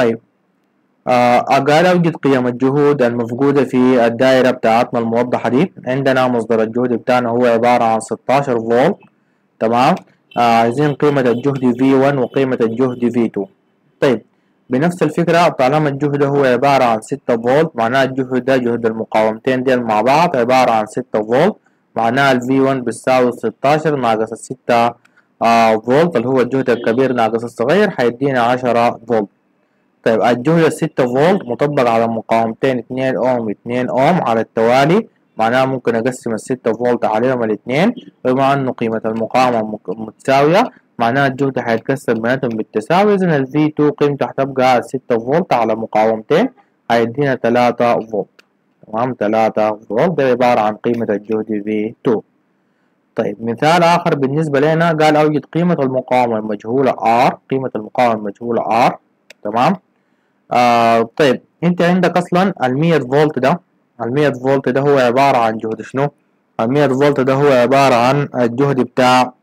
طيب آه قال أوجد قيم الجهود المفقودة في الدائرة بتاعتنا الموضحة دي عندنا مصدر الجهد بتاعنا هو عبارة عن 16 فولت تمام آه عايزين قيمة الجهد V1 وقيمة الجهد V2 طيب بنفس الفكرة طالما الجهد هو عبارة عن 6 فولت معناه الجهد ده جهد المقاومتين ديل مع بعض عبارة عن 6 فولت معناها ال V1 بتساوي 16 ناقص 6 آه فولت اللي هو الجهد الكبير ناقص الصغير هيدينا 10 فولت طيب الجهد 6 فولت مطبق على مقاومتين 2 اوم 2 اوم على التوالي معناها ممكن اقسم ال 6 فولت عليهم الاثنين بما انه قيمة المقاومة متساوية معناها الجهد هيتكسر بيناتهم بالتساوي اذا ال V2 قيمته هتبقى 6 فولت على مقاومتين هيدينا 3 فولت تمام 3 فولت ده عبارة عن قيمة الجهد V2 طيب مثال آخر بالنسبة لنا قال أوجد قيمة المقاومة المجهولة R قيمة المقاومة المجهولة R تمام آه طيب أنت عندك أصلا المية فولت ده المية فولت ده هو عبارة عن جهد شنو؟ المية فولت ده هو عبارة عن الجهد بتاع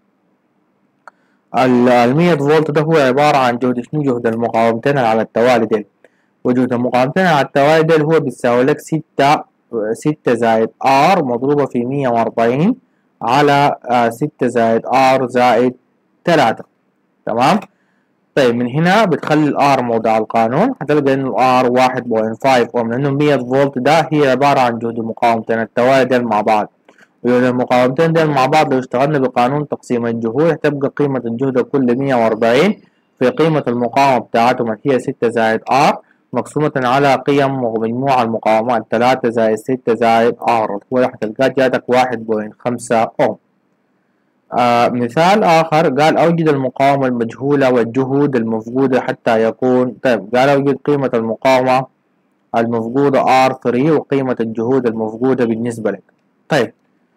المية فولت ده هو عبارة عن جهد شنو؟ جهد المقاومتين على التوالي ديل وجهد المقاومتين على التوالي ديل هو بيساوي لك ستة ستة زائد R مضروبة في مية وأربعين على ستة زائد R زائد تلاتة تمام طيب من هنا بتخلي الار موضع القانون هتلقى انه الار واحد بوينت فايف اوم لانه مية فولت ده هي عبارة عن جهد المقاومتين التوالي ديل مع بعض وجهد المقاومتين ديل مع بعض لو اشتغلنا بقانون تقسيم الجهود هتبقى قيمة الجهد كل مية واربعين في قيمة المقاومة بتاعتهم اللي هي ستة زائد ار مقسومة على قيم مجموع المقاومات تلاتة زائد ستة زائد ار هو هتلقاه جاتك واحد بوينت خمسة اوم آه مثال آخر قال أوجد المقاومة المجهولة والجهود المفقودة حتى يكون طيب قال أوجد قيمة المقاومة المفقودة R3 وقيمة الجهود المفقودة بالنسبة لك طيب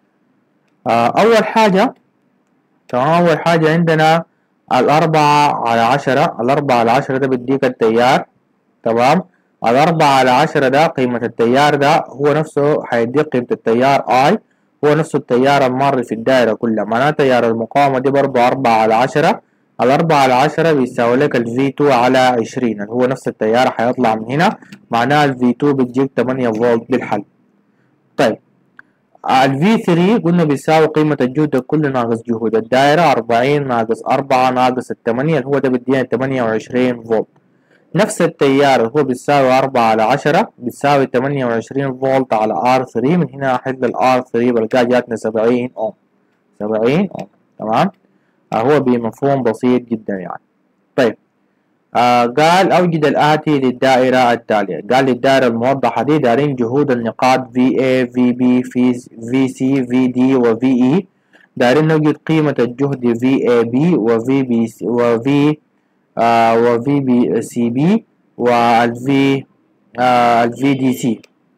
آه أول حاجة تمام أول حاجة عندنا الأربعة على عشرة الأربعة على عشرة ده بديك التيار تمام الأربعة على عشرة ده قيمة التيار ده هو نفسه هيديك قيمة التيار I هو نفس التيار المار في الدائرة كلها معناته تيار المقاومة دي برضه أربعة على عشرة الأربعة على عشرة بيساوي لك ال V2 على عشرين اللي هو نفس التيار هيطلع من هنا معناها ال V2 بتجيك تمانية فولت بالحل طيب ال V3 قلنا بيساوي قيمة الجهد الكل ناقص جهود الدائرة أربعين ناقص أربعة ناقص التمانية اللي هو ده بيدينا تمانية وعشرين فولت نفس التيار اللي هو بيساوي أربعة على عشرة بيساوي تمانية وعشرين فولت على ار ثري من هنا أحل الار ثري بلقى جاتنا سبعين أوم سبعين أوم تمام آه هو بمفهوم بسيط جدا يعني طيب آه قال أوجد الآتي للدائرة التالية قال للدائرة الموضحة دي دارين جهود النقاط VA VB VC VD و VE دارين نوجد قيمة الجهد VAB و VB و V آه و في بي سي بي والفي آه الفي دي سي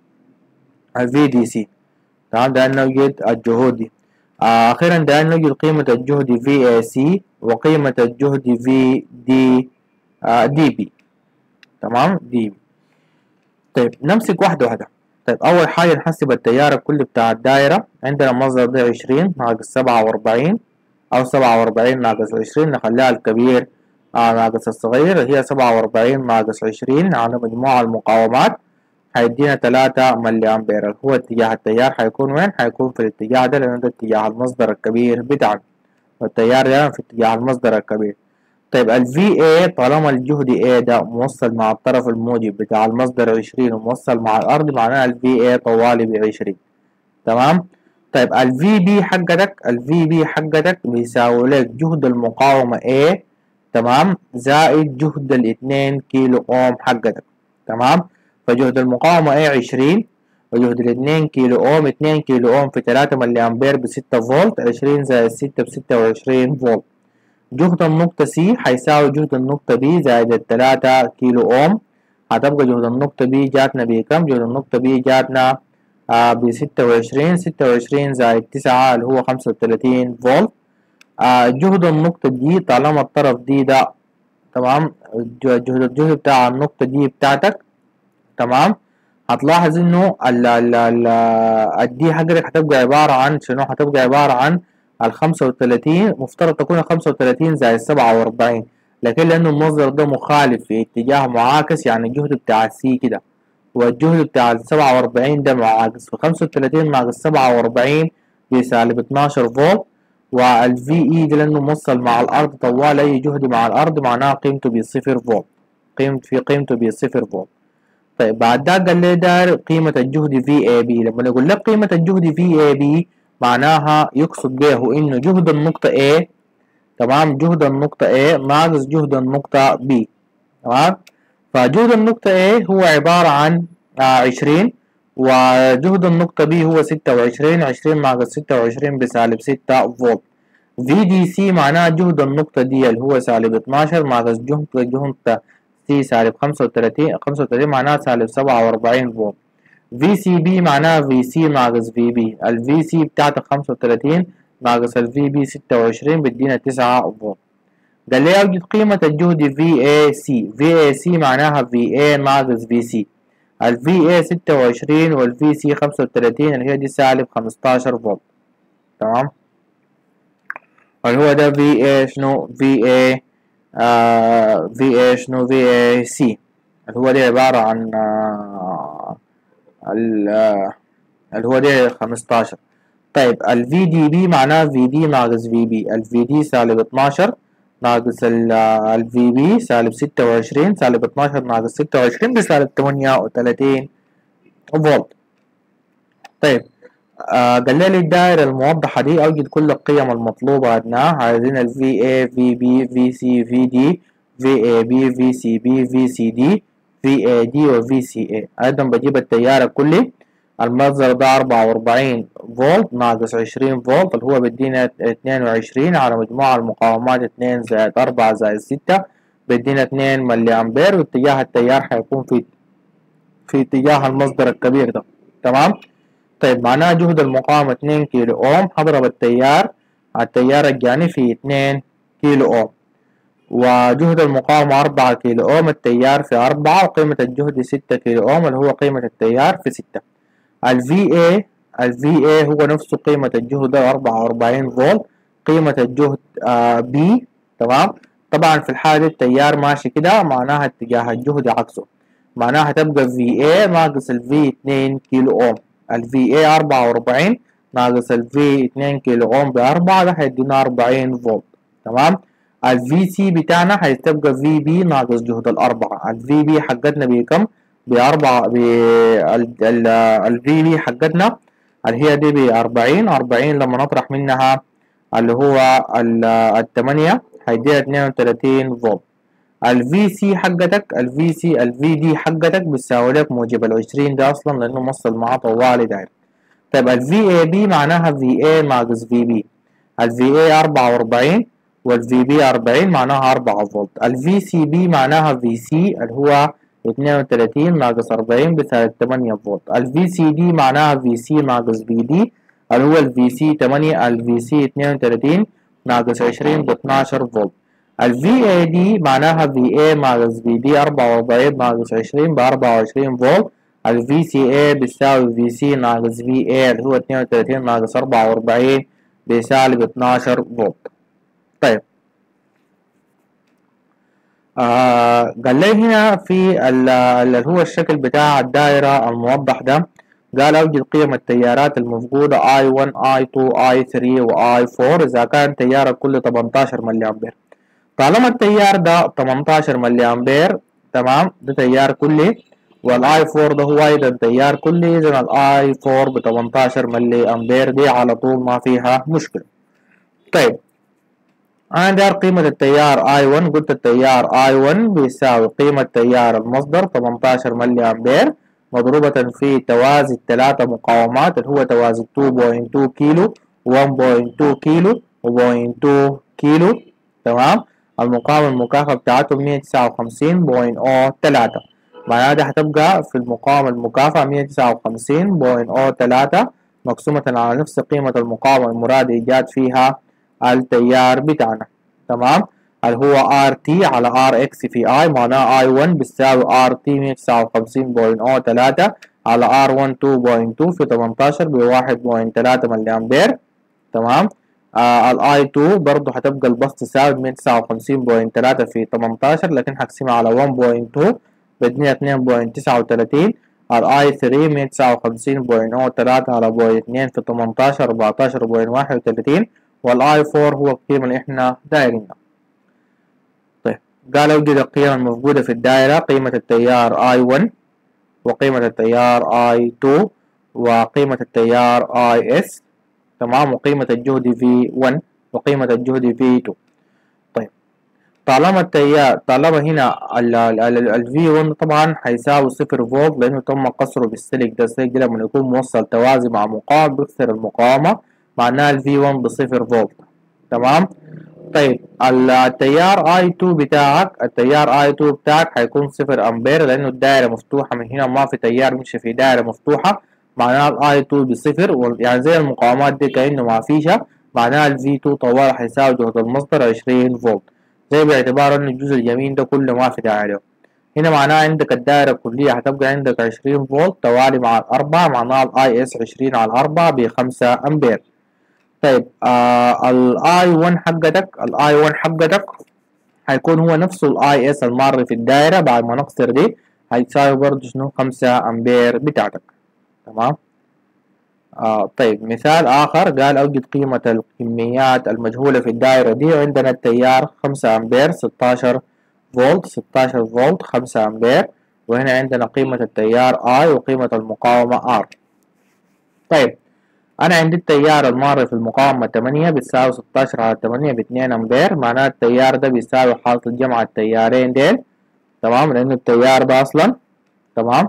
الفي دي سي تمام ده نوجد الجهود دي آه اخيرا ده نوجد قيمة الجهد في اي سي وقيمة الجهد في دي آه دي بي تمام دي بي طيب نمسك واحدة واحدة طيب أول حاجة نحسب التيار الكلي بتاع الدائرة عندنا مصدر ده عشرين ناقص سبعة وأربعين أو سبعة وأربعين ناقص عشرين نخليها الكبير ناقص الصغير هي سبعة وأربعين ناقص عشرين على مجموع المقاومات هيدينا تلاتة ملي أمبير هو اتجاه التيار هيكون وين؟ هيكون في الاتجاه ده لأنه ده اتجاه المصدر الكبير بتاعنا والتيار ده في اتجاه المصدر الكبير طيب ال VA طالما الجهد A ده موصل مع الطرف الموجب بتاع المصدر عشرين وموصل مع الأرض معناها ال VA طوالي بعشرين تمام؟ طيب ال VB حقتك ال VB حقتك بيساوي لك جهد المقاومة A تمام زائد جهد الاثنين كيلو اوم حقتك تمام فجهد المقاومة ايه عشرين وجهد الاثنين كيلو اوم اتنين كيلو اوم في تلاتة ملي امبير بستة فولت عشرين زائد ستة بستة وعشرين فولت جهد النقطة سي هيساوي جهد النقطة بي زائد التلاتة كيلو اوم هتبقى جهد النقطة بي جاتنا بكم جهد النقطة بي جاتنا آه بستة وعشرين ستة وعشرين زائد تسعة اللي هو خمسة وتلاتين فولت آه جهد النقطة دي طالما الطرف دي ده تمام جهد الجهد بتاع النقطة دي بتاعتك تمام هتلاحظ انه ال ال ال الدي حقتك هتبقى عبارة عن شنو هتبقى عبارة عن الخمسة وتلاتين مفترض تكون الخمسة وتلاتين زائد سبعة وأربعين لكن لأنه المصدر ده مخالف في اتجاه معاكس يعني الجهد بتاع سي كده والجهد بتاع السبعة وأربعين ده معاكس في خمسة وتلاتين ناقص سبعة وأربعين بسالب اتناشر فولت والفي اي ده لأنه موصل مع الأرض طوال أي جهد مع الأرض معناها قيمته بصفر فولت قيمة في قيمته بصفر فولت طيب بعد ده قال لي دار قيمة الجهد في اي بي لما نقول لك قيمة الجهد في اي بي معناها يقصد به انه جهد النقطة A تمام جهد النقطة A ناقص جهد النقطة B تمام فجهد النقطة A هو عبارة عن عشرين وجهد النقطة B هو ستة وعشرين عشرين ناقص ستة وعشرين بسالب ستة فولت في دي سي معناها جهد النقطة دي اللي هو سالب اتناشر ناقص جهد جهد سي سالب خمسة وتلاتين خمسة وتلاتين معناها سالب سبعة وأربعين فولت في سي بي معناها في سي ناقص في بي الفي سي بتاعتك خمسة وتلاتين ناقص الفي بي ستة وعشرين بدينا تسعة فولت قال لي أوجد قيمة الجهد في اي سي في اي سي معناها في اي ناقص في سي الفي اي ستة وعشرين والفي سي خمسة وتلاتين اللي هي دي سالب خمستاشر فولت تمام اللي هو ده في اي شنو في اي آه في اي شنو في اي سي اللي هو دي عبارة عن آه اللي هو ده 15 طيب ال دي بي معناه في دي ناقص في بي ال في دي سالب 12 ناقص ال في بي سالب 26 سالب 12 ناقص 26 بسالب 38 فولت طيب آه قال لي الدائرة الموضحة دي أوجد كل القيم المطلوبة أدناها عايزين ال VA VB VC VD VAB VCB VCD VAD و VCA أيضا بجيب التيار الكلي المصدر ده أربعة وأربعين فولت ناقص عشرين فولت اللي هو بيدينا اتنين وعشرين على مجموع المقاومات اتنين زائد أربعة زائد ستة بيدينا اتنين ملي أمبير واتجاه التيار حيكون في في اتجاه المصدر الكبير ده تمام طيب معناه جهد المقاومة اتنين كيلو أوم هضرب التيار على التيار الجاني في اتنين كيلو أوم وجهد المقاومة أربعة كيلو أوم التيار في أربعة وقيمة الجهد ستة كيلو أوم اللي هو قيمة التيار في ستة ال VA ال VA هو نفسه قيمة الجهد أربعة وأربعين فولت قيمة الجهد آه B تمام طبعا في الحالة التيار ماشي كده معناها اتجاه الجهد عكسه معناها تبقى VA ناقص ال V اتنين كيلو أوم ال VA أربعة وأربعين ناقص ال V اتنين كيلو أوم بأربعة ده هيدينا أربعين فولت تمام ال VC بتاعنا هتبقى VB ناقص جهد الأربعة ال VB حقتنا بكم؟ بأربعة ب ال VB حقتنا اللي هي دي بأربعين أربعين لما نطرح منها اللي هو التمانية هيديها اتنين وتلاتين فولت ال VC حقتك ال VC ال VD حقتك بتساوي لك موجب العشرين ده أصلا لأنه موصل معاه طوالي داير طيب ال VAB معناها VA ناقص VB ال VA أربعة وأربعين وال VB أربعين معناها أربعة فولت ال VCB معناها VC اللي هو اتنين وتلاتين ناقص أربعين بسالب تمانية فولت ال VCD معناها VC ناقص VD اللي هو ال VC تمانية ال VC اتنين وتلاتين ناقص عشرين باتناشر فولت ال VAD معناها VA ناقص VD أربعة وأربعين ناقص عشرين بأربعة وعشرين فولت ال VCA بيساوي VC ناقص VA اللي هو اتنين وتلاتين ناقص أربعة وأربعين بسالب اتناشر فولت طيب آه قال لي هنا في اللي هو الشكل بتاع الدائرة الموضح ده قال أوجد قيم التيارات المفقودة I1 I2 I3 و I4 إذا كان تيار الكل 18 ملي أمبير طالما التيار ده 18 ملي أمبير تمام ده تيار كلي والاي 4 ده هو ايضا تيار كلي اذا الاي 4 ب 18 ملي امبير دي على طول ما فيها مشكله طيب انا دار قيمة التيار I1 قلت التيار I1 بيساوي قيمة تيار المصدر 18 ملي امبير مضروبة في توازي الثلاثة مقاومات اللي هو توازي 2.2 كيلو 1.2 كيلو و 0.2 كيلو تمام المقاومة المكافأة بتاعتهم 159.03 معناها دي هتبقى في المقاومة المكافأة 159.03 مقسومة على نفس قيمة المقاومة المراد إيجاد فيها التيار بتاعنا تمام اللي هو ار تي على ار اكس في اي معناه اي 1 بتساوي ار تي 159.03 على ار 1 2.2 في 18 ب 1.3 ملي امبير تمام آه الاي 2 برضه هتبقى البسط تساوي 159.3 في 18 لكن هقسمها على 1.2 بدنا 2.39 الاي 3 159.03 على بوينت 2 في 18 14.31 والاي 4 هو القيمة اللي احنا دايرينها طيب قال اوجد القيم الموجودة في الدائرة قيمة التيار اي 1 وقيمة التيار اي 2 وقيمة التيار اي اس تمام وقيمة الجهد في 1 وقيمة الجهد في 2 طيب طالما التيار طالما هنا ال في 1 طبعا هيساوي صفر فولت لأنه تم قصره بالسلك ده السلك ده لما يكون موصل توازي مع مقاوم بيكسر المقاومة معناها ال في 1 بصفر فولت تمام طيب التيار اي 2 بتاعك التيار اي 2 بتاعك هيكون صفر امبير لانه الدائره مفتوحه من هنا ما في تيار مشي في دائره مفتوحه معناها الاي 2 بصفر يعني زي المقاومات دي كانه ما فيش معناها الفي 2 طوال هيساوي جهد المصدر 20 فولت زي باعتبار ان الجزء اليمين ده كله ما في داعي هنا معناها عندك الدائرة الكلية هتبقى عندك 20 فولت توالي مع الأربعة معناها الاي اس 20 على الأربعة بخمسة أمبير طيب آه الاي 1 حقتك الاي 1 حقتك هيكون هو نفسه الاي اس المار في الدائرة بعد ما نقصر دي هيساوي برضه شنو 5 أمبير بتاعتك تمام آه طيب مثال آخر قال أوجد قيمة الكميات المجهولة في الدائرة دي عندنا التيار خمسة أمبير ستاشر فولت ستاشر فولت خمسة أمبير وهنا عندنا قيمة التيار I وقيمة المقاومة R طيب أنا عندي التيار المار في المقاومة تمانية بتساوي ستاشر على تمانية باتنين أمبير معناه التيار ده بيساوي حاصل جمع التيارين ديل تمام لأنه التيار ده أصلا تمام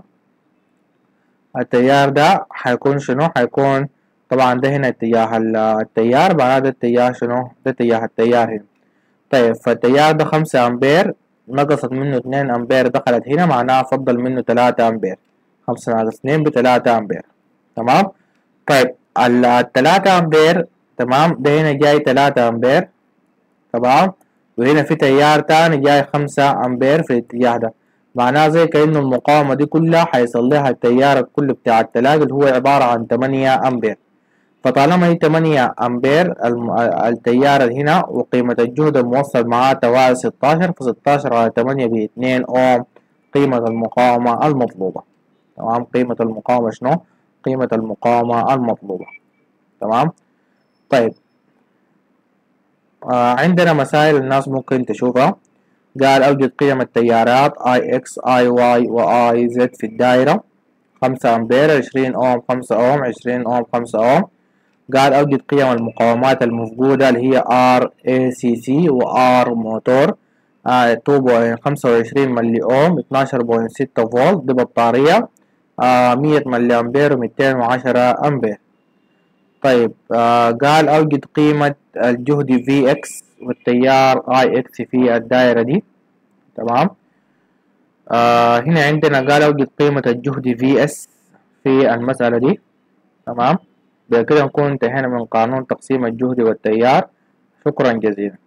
التيار ده هيكون شنو هيكون طبعا ده هنا اتجاه التيار بعد ده اتجاه شنو ده اتجاه التيار هنا طيب فالتيار ده خمسة أمبير نقصت منه اتنين أمبير دخلت هنا معناها فضل منه تلاتة أمبير خمسة ناقص اتنين بتلاتة أمبير تمام طيب التلاتة أمبير تمام ده هنا جاي تلاتة أمبير تمام وهنا في تيار تاني جاي خمسة أمبير في الاتجاه ده معناه زي كأنه المقاومة دي كلها حيصل لها التيار الكلي بتاع التلاقي اللي هو عبارة عن تمانية أمبير فطالما هي تمانية أمبير التيار هنا وقيمة الجهد الموصل معاه توالي ستاشر فستاشر على تمانية باتنين أوم قيمة المقاومة المطلوبة تمام قيمة المقاومة شنو؟ قيمة المقاومة المطلوبة تمام طيب آه عندنا مسائل الناس ممكن تشوفها قال أوجد قيم التيارات اي اكس اي واي واي زد في الدائرة خمسة أمبير عشرين أوم خمسة أوم عشرين أوم خمسة أوم قال أوجد قيم المقاومات المفقودة اللي هي ار اي سي سي و ار موتور تو بوينت خمسة وعشرين ملي أوم اتناشر بوينت ستة فولت دي بطارية مية ملي أمبير وميتين وعشرة أمبير طيب آه قال أوجد قيمة الجهد في اكس والتيار اي اكس في الدائرة دي تمام آه هنا عندنا قال اوجد قيمة الجهد في اس في المسألة دي تمام بكده نكون انتهينا من قانون تقسيم الجهد والتيار شكرا جزيلا